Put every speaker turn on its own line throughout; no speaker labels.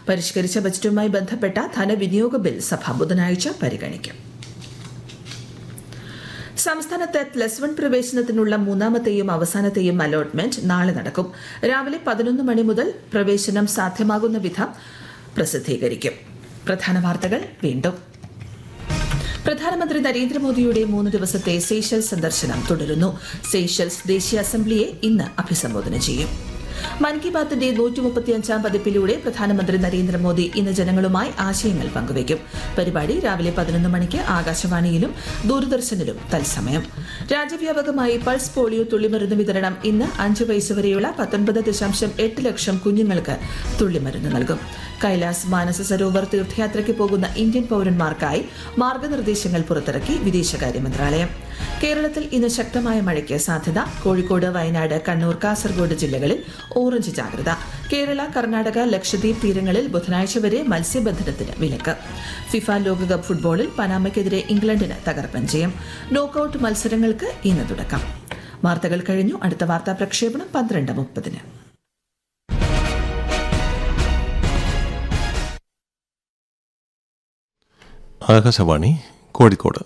പരിഷ്കരിച്ച ബജറ്റുമായി ബന്ധപ്പെട്ട ധനവിനിയോഗ ബിൽ സഭ ബുധനാഴ്ച പരിഗണിക്കും സംസ്ഥാനത്ത് പ്ലസ് വൺ പ്രവേശനത്തിനുള്ള മൂന്നാമത്തെയും അവസാനത്തെയും അലോട്ട്മെന്റ് നാളെ നടക്കും രാവിലെ പതിനൊന്ന് മണി മുതൽ പ്രവേശനം സാധ്യമാകുന്ന വിധം പ്രസിദ്ധീകരിക്കും പ്രധാന വാർത്തകൾ വീണ്ടും പ്രധാനമന്ത്രി നരേന്ദ്രമോദിയുടെ മൂന്ന് ദിവസത്തെ സീഷൽസ് സന്ദർശനം തുടരുന്നു സീഷൽസ് ദേശീയ അസംബ്ലിയെ ഇന്ന് അഭിസംബോധന ചെയ്യും മൻ കി ബാത്തിന്റെ നൂറ്റി മുപ്പത്തിയഞ്ചാം പതിപ്പിലൂടെ പ്രധാനമന്ത്രി നരേന്ദ്രമോദി ഇന്ന് ജനങ്ങളുമായി ആശയങ്ങൾ പങ്കുവയ്ക്കും പരിപാടി രാവിലെ പതിനൊന്ന് മണിക്ക് ആകാശവാണിയിലും ദൂരദർശനിലും തത്സമയം രാജ്യവ്യാപകമായി പൾസ് പോളിയോ തുള്ളിമരുന്ന് വിതരണം ഇന്ന് അഞ്ച് വയസ്സുവരെയുള്ള പത്തൊൻപത് ദശാംശം എട്ട് ലക്ഷം കുഞ്ഞുങ്ങൾക്ക് തുള്ളിമരുന്ന് നൽകും കൈലാസ് മാനസ സരോവർ തീർത്ഥയാത്രയ്ക്ക് പോകുന്ന ഇന്ത്യൻ പൌരന്മാർക്കായി മാർഗനിർദ്ദേശങ്ങൾ പുറത്തിറക്കി വിദേശകാര്യ മന്ത്രാലയം കേരളത്തിൽ ഇന്ന് ശക്തമായ മഴയ്ക്ക് സാധ്യത കോഴിക്കോട് വയനാട് കണ്ണൂർ കാസർഗോഡ് ജില്ലകളിൽ ഓറഞ്ച് ജാഗ്രത കേരള കർണാടക ലക്ഷദ്വീപ് തീരങ്ങളിൽ ബുധനാഴ്ച വരെ മത്സ്യബന്ധനത്തിന് വിലക്ക് ഫിഫ ലോകകപ്പ് ഫുട്ബോളിൽ പനാമയ്ക്കെതിരെ ഇംഗ്ലണ്ടിന് തകർപ്പൻ ജയം നോക്കൌട്ട് മത്സരങ്ങൾക്ക് ഇന്ന് തുടക്കം വാർത്തകൾ കഴിഞ്ഞു അടുത്ത വാർത്താ പ്രക്ഷേപണം പന്ത്രണ്ട് മുപ്പതിന്
ആകാശവാണി കോഴിക്കോട്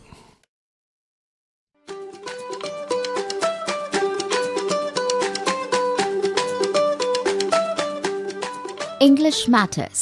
English Matters.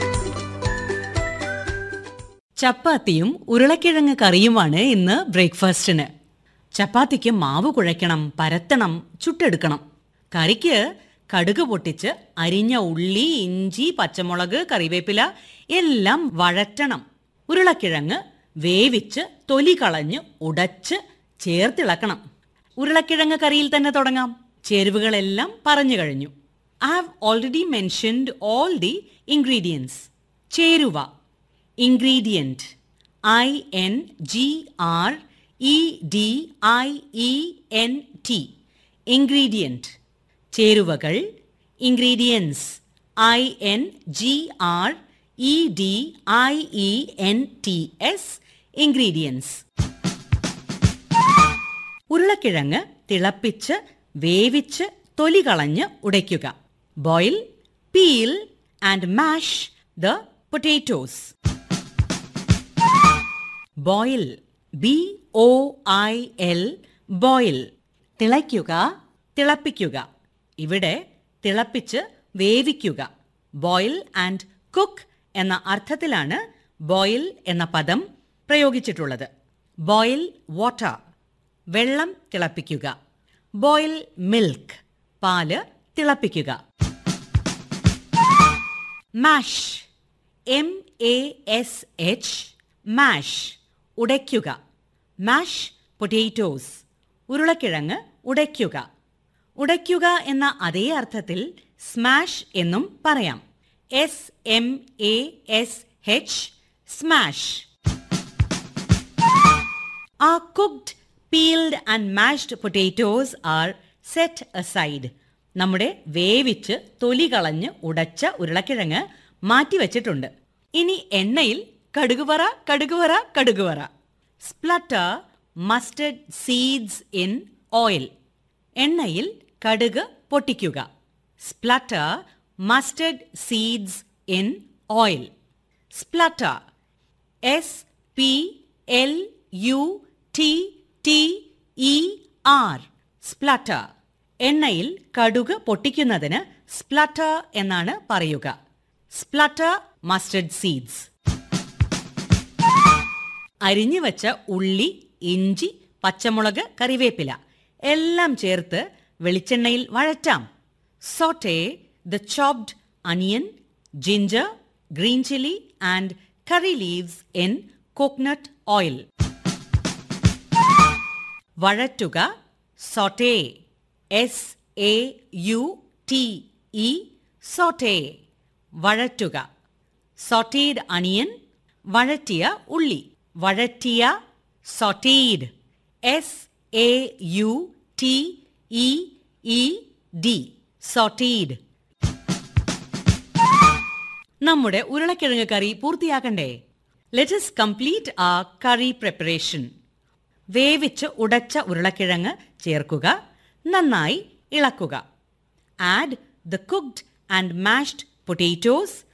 ചപ്പാത്തിയും ഉരുളക്കിഴങ്ങ് കറിയുമാണ് ഇന്ന് ബ്രേക്ക്ഫാസ്റ്റിന് ചപ്പാത്തിക്ക് മാവ് കുഴയ്ക്കണം പരത്തണം ചുട്ടെടുക്കണം കറിക്ക് കടുക് പൊട്ടിച്ച് അരിഞ്ഞ ഉള്ളി ഇഞ്ചി പച്ചമുളക് കറിവേപ്പില എല്ലാം വഴറ്റണം ഉരുളക്കിഴങ്ങ് വേവിച്ച് തൊലി കളഞ്ഞ് ഉടച്ച് ചേർത്തിളക്കണം ഉരുളക്കിഴങ്ങ് കറിയിൽ തന്നെ തുടങ്ങാം ചേരുവകളെല്ലാം പറഞ്ഞു കഴിഞ്ഞു I have already mentioned all the ingredients ചേരുവ ingredient I N G R E D I E N T ingredient ചേരുവകൾ ingredients I N G R E D I E N T S ingredients ഉരുളക്കിഴങ്ങ് തിളപ്പിച്ച് വേവിച്ച് തൊലി കളഞ്ഞ് ഉടയ്ക്കുക boil peel and mash the potatoes boil B O I L boil തിളയ്ക്കുക തിളപ്പിക്കുക ഇവിടെ തിളപ്പിച്ച് വേവിക്കുക ബോയിൽ ആൻഡ് കുക്ക് എന്ന അർത്ഥത്തിലാണ് ബോയിൽ എന്ന പദം പ്രയോഗിച്ചിട്ടുള്ളത് ബോയിൽ വാട്ടർ വെള്ളം തിളപ്പിക്കുക ബോയിൽ മിൽക്ക് പാല് തിളപ്പിക്കുക മാഷ് എം എ എസ് എച്ച് മാഷ് ഉടയ്ക്കുക മാഷ് പൊട്ടേറ്റോസ് ഉരുളക്കിഴങ്ങ് ഉടയ്ക്കുക ഉടയ്ക്കുക എന്ന അതേ അർത്ഥത്തിൽ സ്മാഷ് എന്നും പറയാം S M A S H smash Our cooked, peeled and mashed potatoes are set aside. നമ്മുടെ വേവിച്ച് തൊലി കളഞ്ഞ് ഉടച്ച ഉരുളക്കിഴങ്ങ് മാറ്റിവെച്ചിട്ടുണ്ട് ഇനി എണ്ണയിൽ കടുകുവറ കടുകുവറ കടുകുവറ splutter mustard seeds in oil എണ്ണയിൽ കടുക് പൊട്ടിക്കുക splutter mustard seeds in oil splutter S P L U T T E R splutter എണ്ണയിൽ കടുക് പൊട്ടിക്കുന്നതിന് സ്പ്ലട്ടർ എന്നാണ് പറയുക സ്പ്ലട്ടർ മസ്റ്റർഡ് സീഡ്സ് അരിഞ്ഞു വെച്ച ഉള്ളി ഇഞ്ചി പച്ചമുളക് കറിവേപ്പില എല്ലാം ചേർത്ത് വെളിച്ചെണ്ണയിൽ വഴറ്റാം saute the chopped onion ginger green chilli and curry leaves in coconut oil വഴറ്റുക saute S A U T E saute വഴറ്റുക സോട്ടേഡ് അണിയൻ വഴറ്റിയ ഉള്ളി വഴറ്റിയ sauteed S A U T E E D sauteed നമ്മുടെ ഉരുളക്കിഴങ്ങ് കറി പൂർത്തിയാക്കണ്ടേ let's complete ആ കറി preparation വേവിച്ച് ഉടച്ച ഉരുളക്കിഴങ്ങ് ചേർക്കുക നന്നായി ഇളക്കുക add the cooked and mashed potatoes